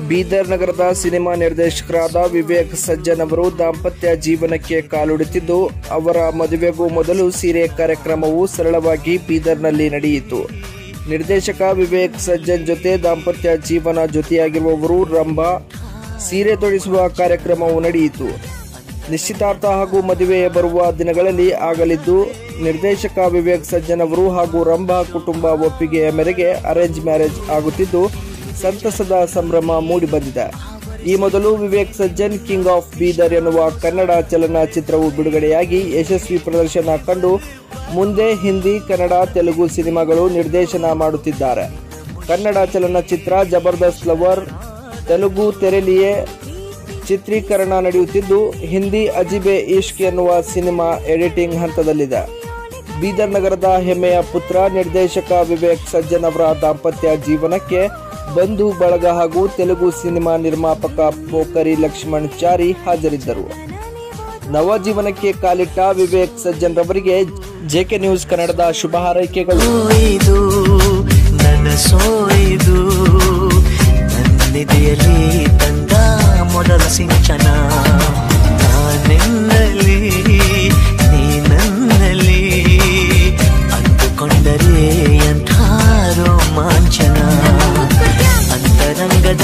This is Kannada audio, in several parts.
ಬೀದರ್ ನಗರದ ಸಿನಿಮಾ ನಿರ್ದೇಶಕರಾದ ವಿವೇಕ್ ಸಜ್ಜನ್ ಅವರು ದಾಂಪತ್ಯ ಜೀವನಕ್ಕೆ ಕಾಲುಡಿತಿದ್ದು ಅವರ ಮದುವೆಗೂ ಮೊದಲು ಸೀರೆ ಕಾರ್ಯಕ್ರಮವು ಸರಳವಾಗಿ ಬೀದರ್ನಲ್ಲಿ ನಡೆಯಿತು ನಿರ್ದೇಶಕ ವಿವೇಕ್ ಸಜ್ಜನ್ ಜೊತೆ ದಾಂಪತ್ಯ ಜೀವನ ಜೊತೆಯಾಗಿರುವವರು ರಂಭಾ ಸೀರೆ ತೊಡಿಸುವ ಕಾರ್ಯಕ್ರಮವು ನಡೆಯಿತು ನಿಶ್ಚಿತಾರ್ಥ ಹಾಗೂ ಮದುವೆ ಬರುವ ದಿನಗಳಲ್ಲಿ ಆಗಲಿದ್ದು ನಿರ್ದೇಶಕ ವಿವೇಕ್ ಸಜ್ಜನ್ ಅವರು ಹಾಗೂ ರಂಭಾ ಕುಟುಂಬ ಒಪ್ಪಿಗೆಯ ಮೇರೆಗೆ ಅರೇಂಜ್ ಮ್ಯಾರೇಜ್ ಆಗುತ್ತಿದ್ದು ಸಂತಸದ ಸಂಭ್ರಮ ಮೂಡಿಬಂದಿದೆ ಈ ಮೊದಲು ವಿವೇಕ್ ಸಜ್ಜನ್ ಕಿಂಗ್ ಆಫ್ ಬೀದರ್ ಎನ್ನುವ ಕನ್ನಡ ಚಲನಚಿತ್ರವು ಬಿಡುಗಡೆಯಾಗಿ ಯಶಸ್ವಿ ಪ್ರದರ್ಶನ ಕಂಡು ಮುಂದೆ ಹಿಂದಿ ಕನ್ನಡ ತೆಲುಗು ಸಿನಿಮಾಗಳು ನಿರ್ದೇಶನ ಮಾಡುತ್ತಿದ್ದಾರೆ ಕನ್ನಡ ಚಲನಚಿತ್ರ ಜಬರ್ದಸ್ತ್ ಲವರ್ ತೆಲುಗು ತೆರೆಲಿಯೇ ಚಿತ್ರೀಕರಣ ನಡೆಯುತ್ತಿದ್ದು ಹಿಂದಿ ಅಜಿಬೆ ಇಶ್ಕ್ ಎನ್ನುವ ಸಿನಿಮಾ ಎಡಿಟಿಂಗ್ ಹಂತದಲ್ಲಿದೆ ಬೀದರ್ ನಗರದ ಹೆಮ್ಮೆಯ ಪುತ್ರ ನಿರ್ದೇಶಕ ವಿವೇಕ್ ಸಜ್ಜನ್ ಅವರ ದಾಂಪತ್ಯ ಜೀವನಕ್ಕೆ ಬಂಧು ಬಳಗ ಹಾಗೂ ತೆಲುಗು ಸಿನಿಮಾ ನಿರ್ಮಾಪಕ ಪೋಕರಿ ಲಕ್ಷ್ಮಣ್ ಚಾರಿ ಹಾಜರಿದ್ದರು ನವ ಜೀವನಕ್ಕೆ ಕಾಲಿಟ್ಟ ವಿವೇಕ್ ಸಜ್ಜನ್ ರವರಿಗೆ ಜೆಕೆ ನ್ಯೂಸ್ ಕನ್ನಡದ ಶುಭ ಹಾರೈಕೆಗಳು ಸೋಯ್ದು ನನ್ನ ಸೋಯ್ದು ನನ್ನಿದೆಯಲ್ಲಿ ತಂದ ಮೊದಲ ಸಿಂಚನ ನಾನೆನ್ನಲಿ ನೀ ನನ್ನಲ್ಲಿ ಅಂದುಕೊಂಡರೆ ಎಂಥ ರೋಮಾಂಚನ ಅಂತರಂಗದ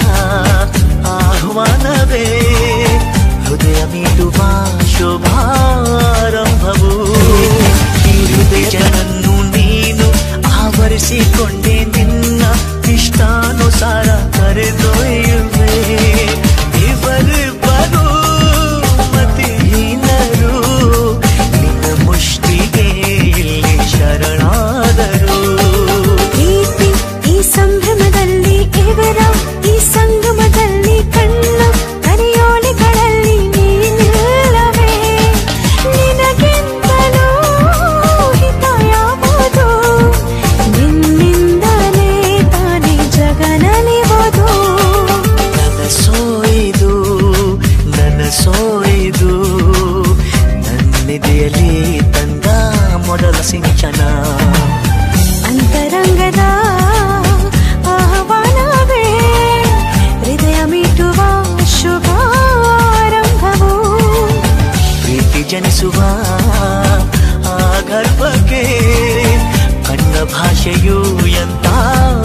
ಆಹ್ವಾನವೇ ಹೃದಯ ಮೀಟುವ ಶುಭಾರಂಭವು ಈ ಹೃದಯನನ್ನು ನೀನು ಆವರಿಸಿಕೊಂಡೆ ನಿನ್ನ ಇಷ್ಟಾನುಸಾರ ಕರೆದೊಯ್ಯುವೆ ಇವರಿಬ್ಬರು ಮತಿಹೀನರು ನಿನ್ನ ಮುಷ್ಟಿಗೆ ಇಲ್ಲಿ ಶರಣಾದರು ಪ್ರೀತಿ ಈ ಸಂಭ್ರಮದಲ್ಲಿ ಇವರ ಈ ಸಂಗಮದಲ್ಲಿ ಕಣ್ಣ ಕರೆಯೋಲೆಗಳಲ್ಲಿ ನೀನಿಲ್ಲವೇ ನಿನಗೆಂತಲೂ ಹಿತ ಯಾವುದು ನಿನ್ನಿಂದಲೇ ತಾನೇ ಜಗನಲಿವುದು ನನ್ನ ಸೋಯ್ದು ನನ್ನ ಸೋಯ್ದು ನನ್ನಿದೆಯಲ್ಲಿ ತಂದ ಮೊದಲ ಸಿಂಚನ ಅಂತರಂಗದ ಆಹ್ವಾನವೇ ಹೃದಯ ಮೀಟುವ ಶುಭಾರಂಭವು ಪ್ರೀತಿ ಜನಿಸುವ ಆ ಗರ್ಭಕ್ಕೆ ಕಣ್ಣ ಭಾಷೆಯು ಎಂತ